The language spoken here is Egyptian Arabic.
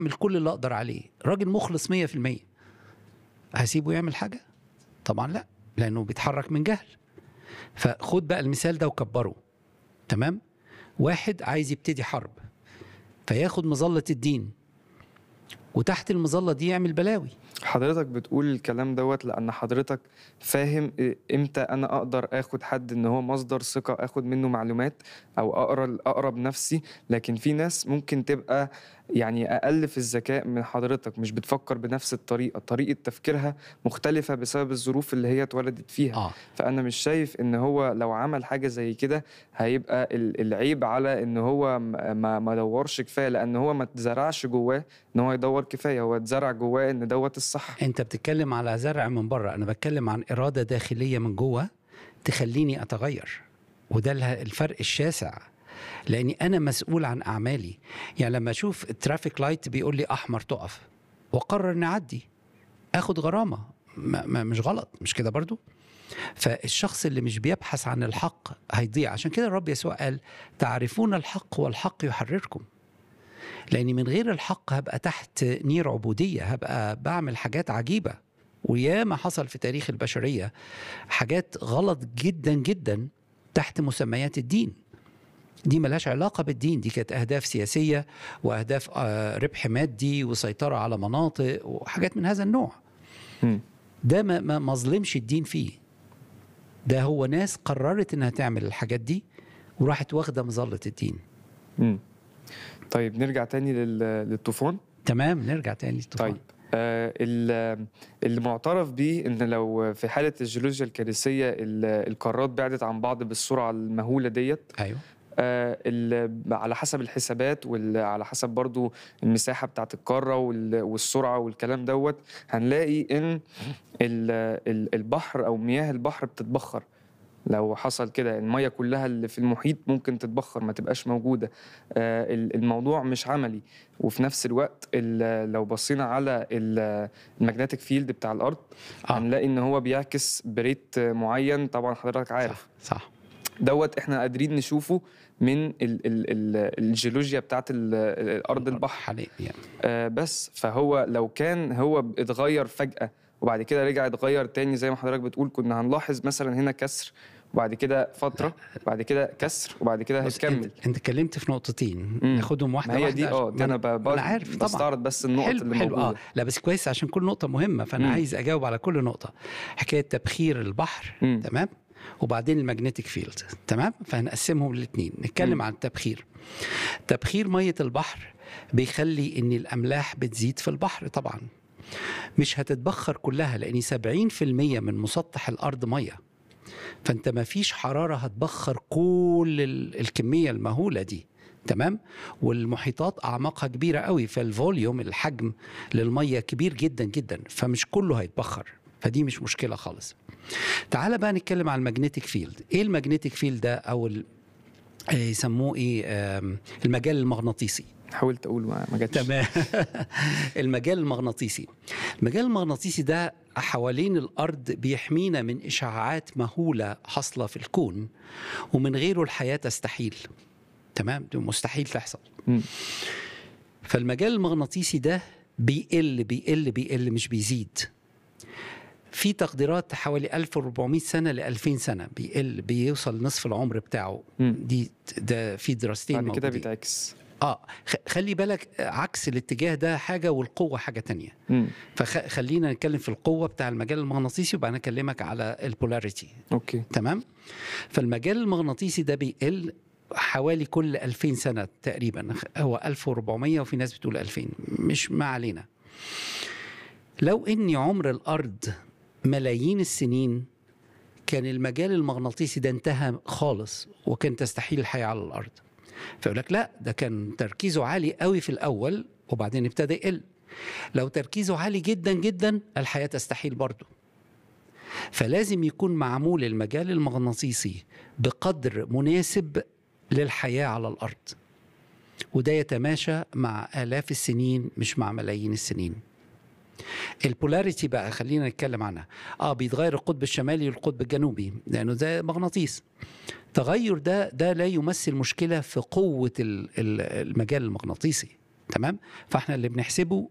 بعمل كل اللي اقدر عليه راجل مخلص 100% هسيبه يعمل حاجه طبعا لا لانه بيتحرك من جهل فخد بقى المثال ده وكبره تمام واحد عايز يبتدي حرب فياخد مظله الدين وتحت المظله دي يعمل بلاوي حضرتك بتقول الكلام دوت لان حضرتك فاهم إيه- امتى انا اقدر اخد حد ان هو مصدر ثقه اخد منه معلومات او اقرا اقرب نفسي لكن في ناس ممكن تبقى يعني اقل في الذكاء من حضرتك مش بتفكر بنفس الطريقه طريقه تفكيرها مختلفه بسبب الظروف اللي هي اتولدت فيها اه فانا مش شايف ان هو لو عمل حاجه زي كده هيبقى ال- العيب على ان هو م- ما ما دورش كفايه لان هو ما اتزرعش جواه ان هو يدور كفايه هو اتزرع جواه ان دوت الصح انت بتتكلم على زرع من بره انا بتكلم عن اراده داخليه من جوه تخليني اتغير وده اله- الفرق الشاسع لاني انا مسؤول عن اعمالي يعني لما اشوف الترافيك لايت بيقول لي احمر تقف واقرر اني اعدي اخد غرامه ما ما مش غلط مش كده برضو فالشخص اللي مش بيبحث عن الحق هيضيع عشان كده الرب يسوع قال تعرفون الحق والحق يحرركم لاني من غير الحق هبقى تحت نير عبوديه هبقى بعمل حاجات عجيبه وياما حصل في تاريخ البشريه حاجات غلط جدا جدا تحت مسميات الدين دي ملهاش علاقة بالدين دي كانت أهداف سياسية وأهداف آه، ربح مادي وسيطرة على مناطق وحاجات من هذا النوع مم. ده ما ما ما ظلمش الدين فيه ده هو ناس قررت انها تعمل الحاجات دي وراحت واخده مظله الدين مم. طيب نرجع تاني لل- للطوفان تمام نرجع تاني للطوفان. طيب آه ال- اللي معترف بيه ان لو في حاله الجيولوجيا الكارثيه ال- القارات بعدت عن بعض بالسرعه المهوله ديت ايوه آه ال- على حسب الحسابات وعلى حسب برضو المساحه بتاعت القاره وال- والسرعه والكلام دوت هنلاقي ان ال- ال- البحر او مياه البحر بتتبخر لو حصل كده المية كلها اللي في المحيط ممكن تتبخر ما تبقاش موجودة آه، ال- الموضوع مش عملي وفي نفس الوقت ال- لو بصينا على الماجنتيك فيلد بتاع الأرض آه. هنلاقي إن هو بيعكس بريت معين طبعا حضرتك عارف صح صح دوت احنا قادرين نشوفه من ال ال ال الجيولوجيا بتاعت ال- ال- ارض البحر حاليا يعني آه بس فهو لو كان هو اتغير فجأة وبعد كده رجع اتغير تاني زي ما حضرتك بتقول كنا هنلاحظ مثلا هنا كسر وبعد كده فترة وبعد كده كسر وبعد كده بص هيكمل انت, انت اتكلمت في نقطتين مم. ناخدهم واحده ما هي واحده دي اه عشان- دي انا ما ب- انا عارف طبعا بستعرض بس النقط حلو اللي حلو موجودة اه لا بس كويس عشان كل نقطه مهمه فانا مم. عايز اجاوب على كل نقطه حكايه تبخير البحر مم. تمام وبعدين الماجنتيك فيلد تمام فهنقسمهم الاثنين نتكلم مم. عن التبخير تبخير ميه البحر بيخلي ان الاملاح بتزيد في البحر طبعا مش هتتبخر كلها لان 70% من مسطح الارض ميه فانت ما فيش حراره هتبخر كل ال- الكميه المهوله دي تمام والمحيطات اعماقها كبيره قوي فالفوليوم الحجم للميه كبير جدا جدا فمش كله هيتبخر فدي مش مشكله خالص تعال بقى نتكلم عن الماجنتيك فيلد ايه الماجنتيك فيلد ده او ال- آه، يسموه ايه آم، المجال المغناطيسي حاولت اقول ما ما جاتش تمام المجال المغناطيسي المجال المغناطيسي ده حوالين الارض بيحمينا من اشعاعات مهوله حاصله في الكون ومن غيره الحياه تستحيل تمام ده مستحيل تحصل مم. فالمجال المغناطيسي ده بيقل بيقل بيقل مش بيزيد في تقديرات حوالي 1400 سنه ل 2000 سنه بيقل بيوصل نصف العمر بتاعه مم. دي ده في دراستين بعد كده موجودين. بيتعكس اه خ- خلي بالك عكس الاتجاه ده حاجه والقوه حاجه تانية مم. فخلينا نتكلم في القوه بتاع المجال المغناطيسي وبعدين اكلمك على البولاريتي اوكي تمام فالمجال المغناطيسي ده بيقل حوالي كل 2000 سنه تقريبا هو 1400 وفي ناس بتقول 2000 مش ما علينا لو ان عمر الارض ملايين السنين كان المجال المغناطيسي ده انتهى خالص وكان تستحيل الحياه على الارض فيقول لك لا ده كان تركيزه عالي قوي في الاول وبعدين ابتدى يقل لو تركيزه عالي جدا جدا الحياه تستحيل برضه فلازم يكون معمول المجال المغناطيسي بقدر مناسب للحياه على الارض وده يتماشى مع الاف السنين مش مع ملايين السنين البولاريتي بقى خلينا نتكلم عنها اه بيتغير القطب الشمالي والقطب الجنوبي لانه ده مغناطيس التغير ده ده لا يمثل مشكله في قوه ال- ال- المجال المغناطيسي تمام فاحنا اللي بنحسبه